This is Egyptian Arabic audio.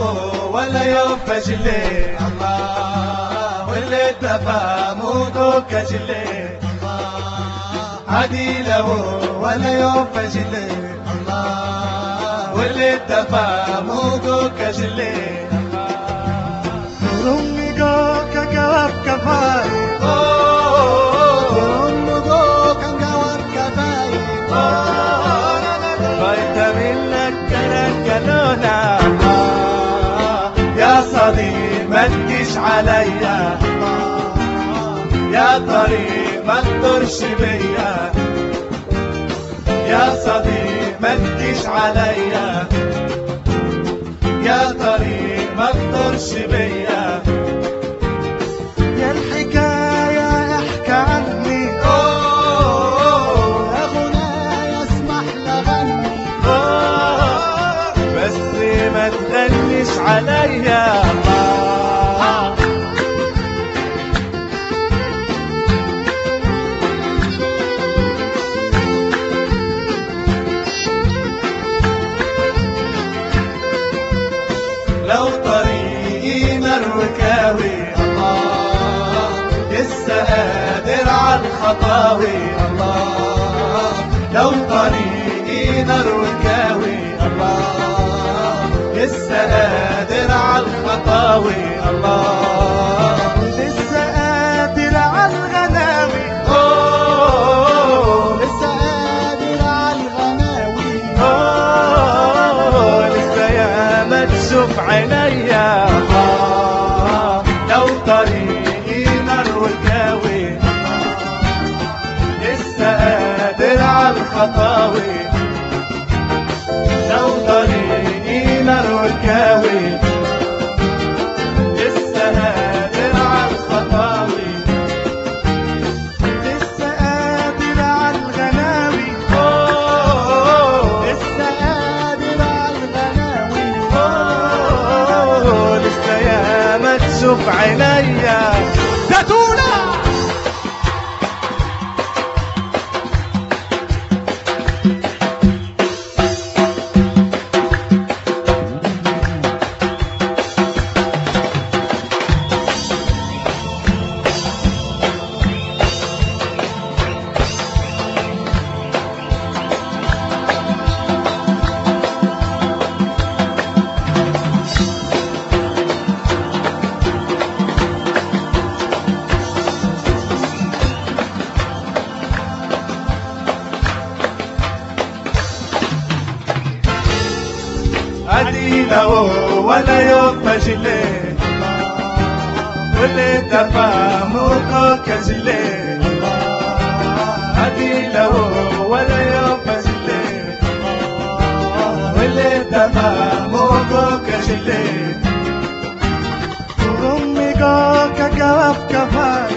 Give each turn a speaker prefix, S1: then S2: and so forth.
S1: ولا يوم فجلي الله واللي تفهموكو كجلي عدي له ولا يوم فجلي الله واللي تفهموكو كجلي
S2: Turungo kagawap kapay Turungo kagawap kapay
S1: فيتامين لك كلونا يا صديق ما تجيش عليا يا طريق ما تدورش بيا يا صديق ما تجيش عليا يا طريق ما تدورش بيا
S2: يا الحكاية احكي عني
S1: أوه،
S2: يا غنايا اسمح لغني
S1: أوه، بس ما تغنيش عليا الله لو طريقي مركاوي الله لسه قادر على الخطاوي الله لو طريقي مركاوي الله لسه قادر على الخطاوي الله
S2: لسه قادر على الغناوي
S1: أوه،
S2: لسه قادر على الغناوي
S1: آه، لسه يا ما تشوف عينيا آه، لو طريقي نار وكاوي لسه قادر على الخطاوي لو طريقي نار وكاوي لسه قادر على الخطاوي
S2: لسه قادر على الغناوي
S1: أوه،
S2: لسه قادر على الغناوي
S1: أوه، لسه يا ما تشوف عينيا زيتونة عدي له ولا يوم مجلي واللي تفهموك كجلي عدي له ولا يوم مجلي واللي تفهموك كجلي
S2: Turungo kagawap kapay